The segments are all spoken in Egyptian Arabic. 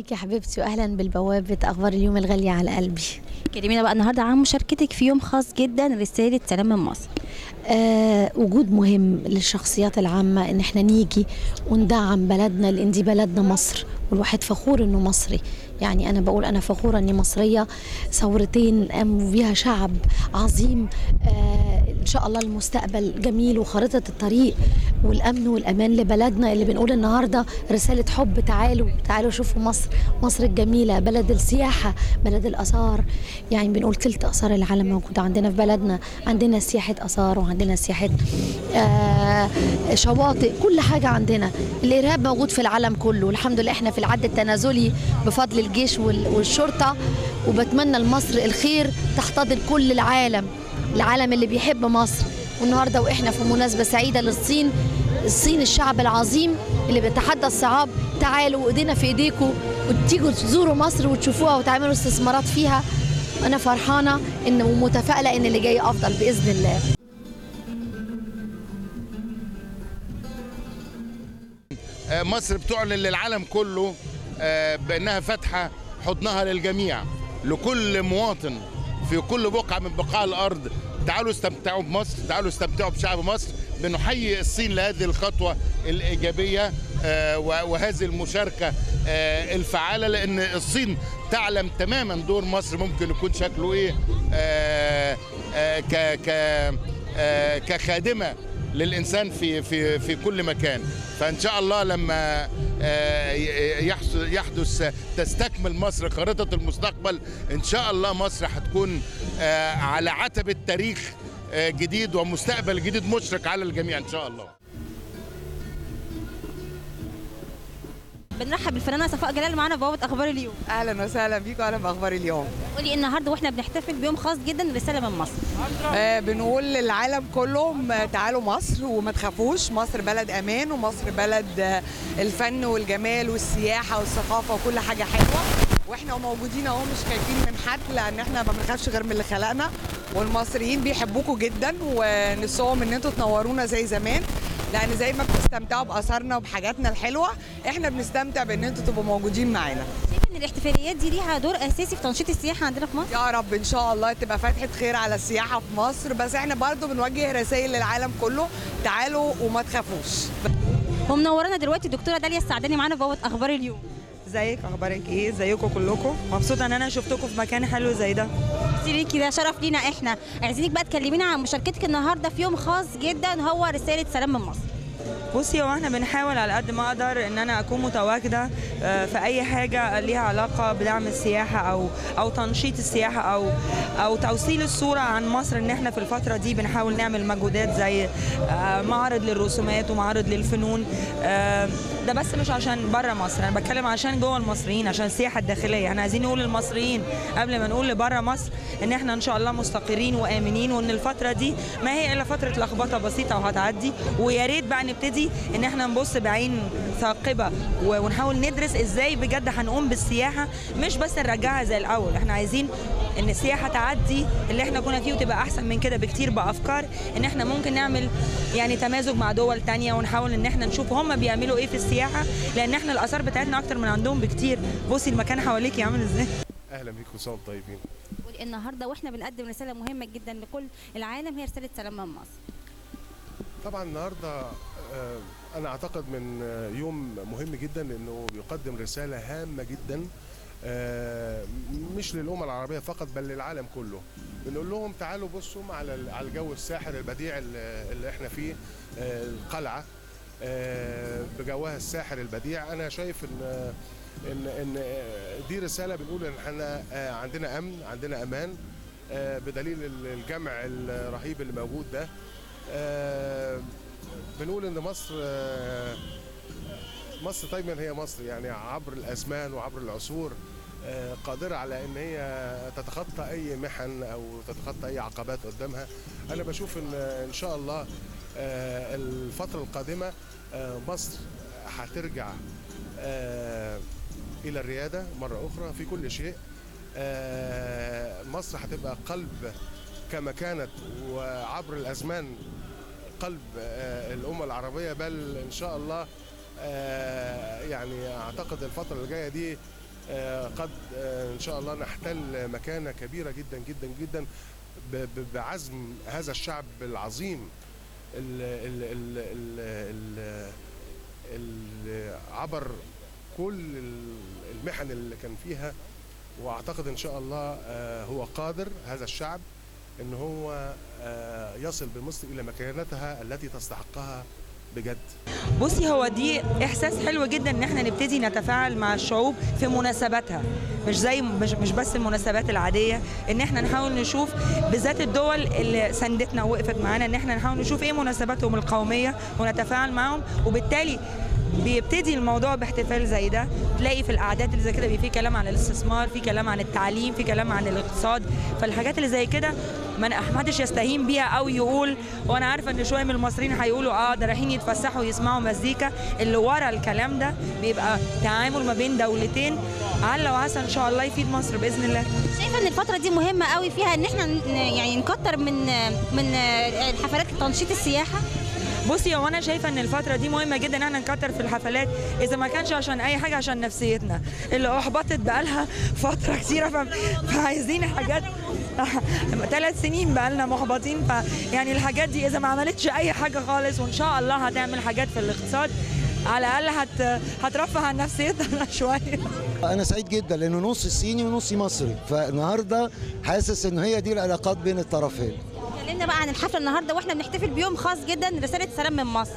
بيك يا حبيبتي واهلا بالبوابه اخبار اليوم الغاليه على قلبي كلمينا بقى النهارده عن مشاركتك في يوم خاص جدا رساله سلام من مصر آه وجود مهم للشخصيات العامه ان احنا نيجي وندعم بلدنا لان دي بلدنا مصر والواحد فخور انه مصري يعني انا بقول انا فخوره اني مصريه ثورتين قاموا بيها شعب عظيم آه ان شاء الله المستقبل جميل وخارطه الطريق والامن والامان لبلدنا اللي بنقول النهارده رساله حب تعالوا تعالوا شوفوا مصر مصر الجميله بلد السياحه بلد الاثار يعني بنقول تلت اثار العالم موجوده عندنا في بلدنا عندنا سياحه اثار وعندنا سياحه آه شواطئ كل حاجه عندنا الارهاب موجود في العالم كله الحمد لله احنا في العد التنازلي بفضل الجيش وال- والشرطه وبتمنى لمصر الخير تحتضن كل العالم العالم اللي بيحب مصر والنهارده واحنا في مناسبه سعيده للصين الصين الشعب العظيم اللي بيتحدى الصعاب تعالوا وايدينا في ايديكم وتيجوا تزوروا مصر وتشوفوها وتعملوا استثمارات فيها انا فرحانه ان ومتفائله ان اللي جاي افضل باذن الله آه، مصر بتعلن للعالم كله آه، بانها فاتحه حضنها للجميع لكل مواطن في كل بقعه من بقاع الارض تعالوا استمتعوا بمصر تعالوا استمتعوا بشعب مصر بنحيي الصين لهذه الخطوه الايجابيه آه، و- وهذه المشاركه آه، الفعاله لان الصين تعلم تماما دور مصر ممكن يكون شكله ايه آه، آه، ك ك آه، كخادمه للانسان في في في كل مكان فان شاء الله لما آه، ي- يحس- يحدث تستكمل مصر خارطه المستقبل ان شاء الله مصر هتكون آه، على عتبه تاريخ آه، جديد ومستقبل جديد مشرق على الجميع ان شاء الله بنرحب بالفنانه صفاء جلال معانا في بوابه اخبار اليوم اهلا وسهلا بيكم اهلا باخبار اليوم قولي إيه النهارده واحنا بنحتفل بيوم خاص جدا رساله من مصر آه بنقول للعالم كلهم آه، تعالوا مصر وما تخافوش مصر بلد امان ومصر بلد آه، الفن والجمال والسياحه والثقافه وكل حاجه حلوه واحنا موجودين اهو مش خايفين من حد لان احنا ما بنخافش غير من اللي خلقنا والمصريين بيحبوكوا جدا ونفسهم ان انتوا تنورونا زي زمان لان زي ما بتستمتعوا باثارنا وبحاجاتنا الحلوه احنا بنستمتع بان انتوا تبقوا موجودين معانا شايفه ان الاحتفاليات دي ليها دور اساسي في تنشيط السياحه عندنا في مصر يا رب ان شاء الله تبقى فتحه خير على السياحه في مصر بس احنا برضو بنوجه رسائل للعالم كله تعالوا وما تخافوش ومنورانا دلوقتي الدكتوره داليا السعداني معانا في بوابه اخبار اليوم ازيك اخبارك ايه ازيكم كلكم مبسوطه ان انا شفتكم في مكان حلو زي ده سيريكي ده شرف لينا احنا عايزينك بقى تكلمينا عن مشاركتك النهارده في يوم خاص جدا هو رساله سلام من مصر بصي هو احنا بنحاول على قد ما اقدر ان انا اكون متواجده آه، في اي حاجه ليها علاقه بدعم السياحه او او تنشيط السياحه او او توصيل الصوره عن مصر ان احنا في الفتره دي بنحاول نعمل مجهودات زي آه، معرض للرسومات ومعرض للفنون آه، ده بس مش عشان بره مصر انا بتكلم عشان جوه المصريين عشان السياحه الداخليه احنا عايزين نقول للمصريين قبل ما نقول لبره مصر ان احنا ان شاء الله مستقرين وامنين وان الفتره دي ما هي الا فتره لخبطه بسيطه وهتعدي ويا ريت بقى نبتدي ان احنا نبص بعين ثاقبه و- ونحاول ندرس ازاي بجد هنقوم بالسياحه مش بس نرجعها زي الاول احنا عايزين ان السياحه تعدي اللي احنا كنا فيه وتبقى احسن من كده بكتير بافكار ان احنا ممكن نعمل يعني تمازج مع دول تانية ونحاول ان احنا نشوف هم بيعملوا ايه في السياحه لان احنا الاثار بتاعتنا اكتر من عندهم بكتير بصي المكان حواليك عامل ازاي اهلا بيكم وسهلا طيبين قولي النهارده واحنا بنقدم رساله مهمه جدا لكل العالم هي رساله سلام من مصر طبعا النهارده آه، انا اعتقد من آه، يوم مهم جدا لانه بيقدم رساله هامه جدا آه، مش للامه العربيه فقط بل للعالم كله بنقول لهم تعالوا بصوا على ال- على الجو الساحر البديع اللي اللي احنا فيه آه، القلعه آه، بجوها الساحر البديع انا شايف ان ان ان آه، دي رساله بنقول ان احنا آه، عندنا امن عندنا امان آه، بدليل ال- الجمع الرهيب اللي موجود ده آه، بنقول ان مصر آه، مصر دايما هي مصر يعني عبر الازمان وعبر العصور آه، قادره على ان هي تتخطى اي محن او تتخطى اي عقبات قدامها انا بشوف ان ان شاء الله آه، الفتره القادمه آه، مصر هترجع آه، الى الرياده مره اخرى في كل شيء آه، مصر هتبقى قلب كما كانت وعبر الازمان قلب آه، الامه العربيه بل ان شاء الله آه، يعني اعتقد الفتره اللي جايه دي آه، قد آه، ان شاء الله نحتل مكانه كبيره جدا جدا جدا ب- ب- بعزم هذا الشعب العظيم اللي اللي عبر كل المحن اللي كان فيها واعتقد ان شاء الله آه، هو قادر هذا الشعب ان هو آه، يصل بمصر الى مكانتها التي تستحقها بجد بصي هو دي احساس حلو جدا ان احنا نبتدي نتفاعل مع الشعوب في مناسباتها مش زي مش, مش بس المناسبات العاديه ان احنا نحاول نشوف بالذات الدول اللي ساندتنا ووقفت معانا ان احنا نحاول نشوف ايه مناسباتهم القوميه ونتفاعل معاهم وبالتالي بيبتدي الموضوع باحتفال زي ده تلاقي في الاعداد اللي زي كده بيبقى في كلام عن الاستثمار في كلام عن التعليم في كلام عن الاقتصاد فالحاجات اللي زي كده ما محدش يستهين بيها او يقول وانا عارفه ان شويه من المصريين هيقولوا اه ده رايحين يتفسحوا ويسمعوا مزيكا اللي ورا الكلام ده بيبقى تعامل ما بين دولتين عل وعسى ان شاء الله يفيد مصر باذن الله شايفه ان الفتره دي مهمه قوي فيها ان احنا ن- يعني نكتر من من الحفلات تنشيط السياحه بصي هو انا شايفه ان الفتره دي مهمه جدا ان احنا نكتر في الحفلات اذا ما كانش عشان اي حاجه عشان نفسيتنا اللي احبطت بقالها فتره كتيره ف... فعايزين حاجات ثلاث سنين بقالنا محبطين ف يعني الحاجات دي اذا ما عملتش اي حاجه خالص وان شاء الله هتعمل حاجات في الاقتصاد على الاقل هت... هترفه عن نفسيتنا شويه انا سعيد جدا لانه نص صيني ونص مصري فالنهارده حاسس ان هي دي العلاقات بين الطرفين اتكلمنا بقى عن الحفله النهارده واحنا بنحتفل بيوم خاص جدا رساله سلام من مصر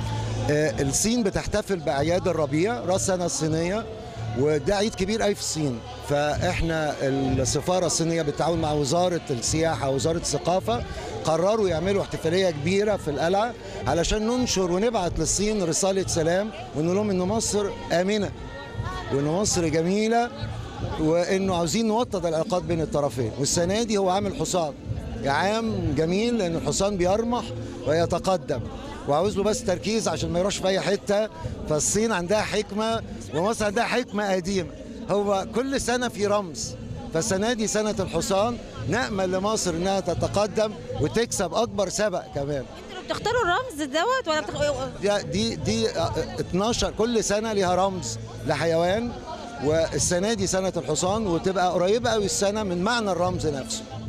آه، الصين بتحتفل باعياد الربيع راس السنه الصينيه وده عيد كبير قوي في الصين فاحنا السفاره الصينيه بالتعاون مع وزاره السياحه ووزاره الثقافه قرروا يعملوا احتفاليه كبيره في القلعه علشان ننشر ونبعت للصين رساله سلام ونقول لهم ان مصر امنه وان مصر جميله وانه عاوزين نوطد العلاقات بين الطرفين والسنه دي هو عامل حصان عام جميل لان الحصان بيرمح ويتقدم وعاوز له بس تركيز عشان ما يروحش في اي حته فالصين عندها حكمه ومصر عندها حكمه قديمه هو كل سنه في رمز فالسنه دي سنه الحصان نامل لمصر انها تتقدم وتكسب اكبر سبق كمان انتوا اللي بتختاروا الرمز دوت ولا بتخ... دي دي, دي 12 كل سنه ليها رمز لحيوان والسنه دي سنه الحصان وتبقى قريبه قوي السنه من معنى الرمز نفسه